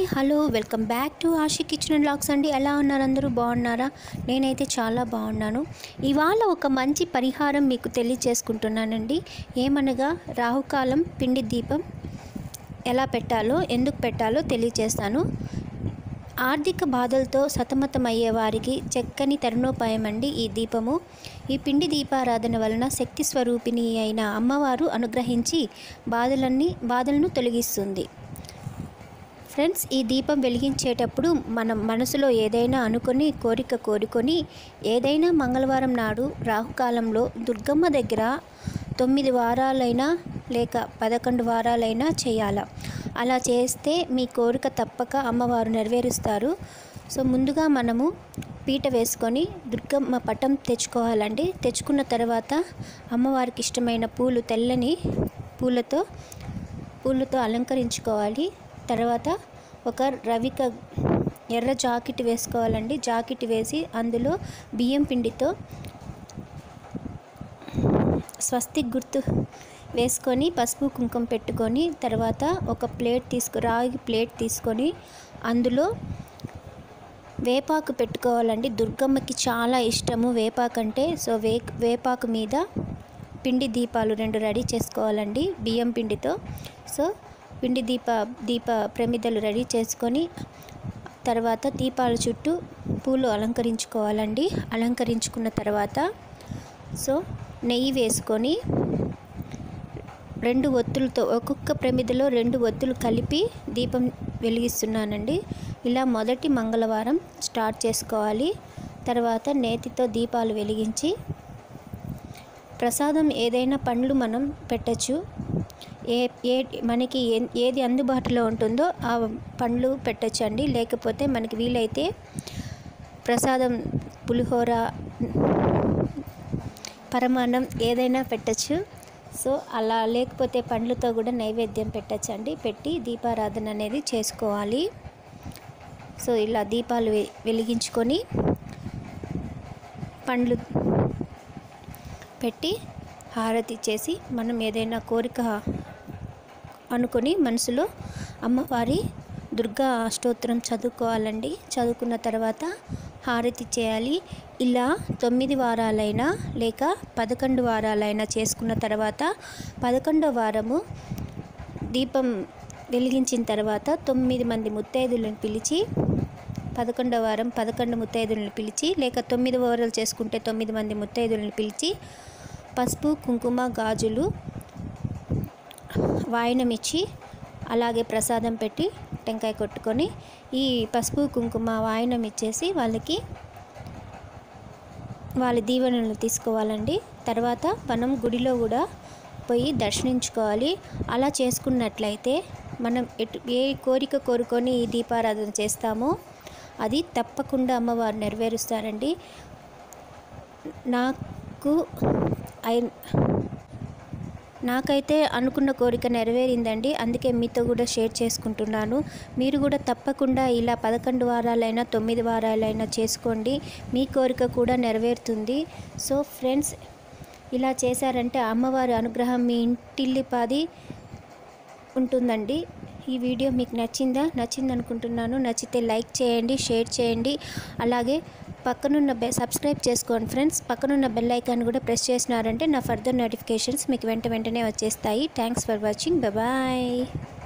hello welcome back to Aashi kitchen and looks అండి ఎలా ఉన్నారు అందరూ బాగున్నారా నేనైతే చాలా బాగున్నాను ఇవాళ ఒక మంచి పరిహారం మీకు తెలియచేసుకుంటున్నానండి ఏమనగా రాహుకాలం పిండి దీపం ఎలా పెట్టాలో ఎందుకు పెట్టాలో తెలియచేస్తాను ఆర్థిక బాధలతో సతమతమయ్యే వారికి చక్కని తరుణోపాయం అండి ఈ దీపము ఈ పిండి దీపారాధన వలన శక్తి స్వరూపిణి అయిన అమ్మవారు అనుగ్రహించి బాధలన్నీ బాధలను తొలగిస్తుంది ఫ్రెండ్స్ ఈ దీపం వెలిగించేటప్పుడు మనం మనసులో ఏదైనా అనుకొని కోరిక కోరుకొని ఏదైనా మంగళవారం నాడు రాహుకాలంలో దుర్గమ్మ దగ్గర తొమ్మిది వారాలైనా లేక పదకొండు వారాలైనా చేయాల అలా చేస్తే మీ కోరిక తప్పక అమ్మవారు నెరవేరుస్తారు సో ముందుగా మనము పీట వేసుకొని దుర్గమ్మ పటం తెచ్చుకోవాలండి తెచ్చుకున్న తర్వాత అమ్మవారికి ఇష్టమైన పూలు తెల్లని పూలతో పూలతో అలంకరించుకోవాలి తర్వాత ఒక రవిక ఎర్ర జాకెట్ వేసుకోవాలండి జాకెట్ వేసి అందులో బియ్యం పిండితో స్వస్తిక్ గుర్తు వేసుకొని పసుపు కుంకుమ పెట్టుకొని తర్వాత ఒక ప్లేట్ తీసుకు రాగి ప్లేట్ తీసుకొని అందులో వేపాకు పెట్టుకోవాలండి దుర్గమ్మకి చాలా ఇష్టము వేపాకు అంటే సో వే వేపాకు మీద పిండి దీపాలు రెండు రెడీ చేసుకోవాలండి బియ్యం పిండితో సో పిండి దీప దీప ప్రమిదలు రెడీ చేసుకొని తర్వాత దీపాల చుట్టూ పూలు అలంకరించుకోవాలండి అలంకరించుకున్న తర్వాత సో నెయ్యి వేసుకొని రెండు ఒత్తులతో ఒక్కొక్క ప్రమిదలో రెండు ఒత్తులు కలిపి దీపం వెలిగిస్తున్నానండి ఇలా మొదటి మంగళవారం స్టార్ట్ చేసుకోవాలి తర్వాత నేతితో దీపాలు వెలిగించి ప్రసాదం ఏదైనా పండ్లు మనం పెట్టచ్చు ఏ ఏ మనకి ఏ- ఏది అందుబాటులో ఉంటుందో ఆ పండ్లు పెట్టచ్చండి లేకపోతే మనకి వీలైతే ప్రసాదం పులిహోర పరమాన్నం ఏదైనా పెట్టచ్చు సో అలా లేకపోతే పండ్లతో కూడా నైవేద్యం పెట్టచ్చండి పెట్టి దీపారాధన అనేది చేసుకోవాలి సో ఇలా దీపాలు వె- వెలిగించుకొని పండ్లు పెట్టి హారతి ఇచ్చేసి మనం ఏదైనా కోరిక అనుకొని మనసులో అమ్మవారి దుర్గా అష్టోత్తరం చదువుకోవాలండి చదువుకున్న తర్వాత హారతి చేయాలి ఇలా తొమ్మిది వారాలైనా లేక పదకొండు వారాలైనా చేసుకున్న తర్వాత పదకొండో వారము దీపం వెలిగించిన తర్వాత తొమ్మిది మంది ముత్తైదులను పిలిచి పదకొండవ వారం పదకొండు ముత్తైదులను పిలిచి లేక తొమ్మిది వారాలు చేసుకుంటే తొమ్మిది మంది ముత్తైదులను పిలిచి పసుపు కుంకుమ గాజులు వాయనం ఇచ్చి అలాగే ప్రసాదం పెట్టి టెంకాయ కొట్టుకొని ఈ పసుపు కుంకుమ వాయనం ఇచ్చేసి వాళ్ళకి వాళ్ళ దీవెనలు తీసుకోవాలండి తర్వాత మనం గుడిలో కూడా పోయి దర్శించుకోవాలి అలా చేసుకున్నట్లయితే మనం ఎటు ఏ కోరిక కోరుకొని ఈ దీపారాధన చేస్తామో అది తప్పకుండా అమ్మవారు నెరవేరుస్తారండి నాకు ఐ నాకైతే అనుకున్న కోరిక నెరవేరిందండి అందుకే మీతో కూడా షేర్ చేసుకుంటున్నాను మీరు కూడా తప్పకుండా ఇలా పదకొండు వారాలైనా తొమ్మిది వారాలైనా చేసుకోండి మీ కోరిక కూడా నెరవేరుతుంది సో ఫ్రెండ్స్ ఇలా చేశారంటే అమ్మవారి అనుగ్రహం మీ ఇంటిల్లిపాది ఉంటుందండి ఈ వీడియో మీకు నచ్చిందా నచ్చింది అనుకుంటున్నాను నచ్చితే లైక్ చేయండి షేర్ చేయండి అలాగే పక్కనున్న బె సబ్స్క్రైబ్ చేసుకోండి ఫ్రెండ్స్ పక్కనున్న బెల్ ఐకాన్ కూడా ప్రెస్ చేసినారంటే నా ఫర్దర్ నోటిఫికేషన్స్ మీకు వెంట వెంటనే వచ్చేస్తాయి థ్యాంక్స్ ఫర్ వాచింగ్ బాయ్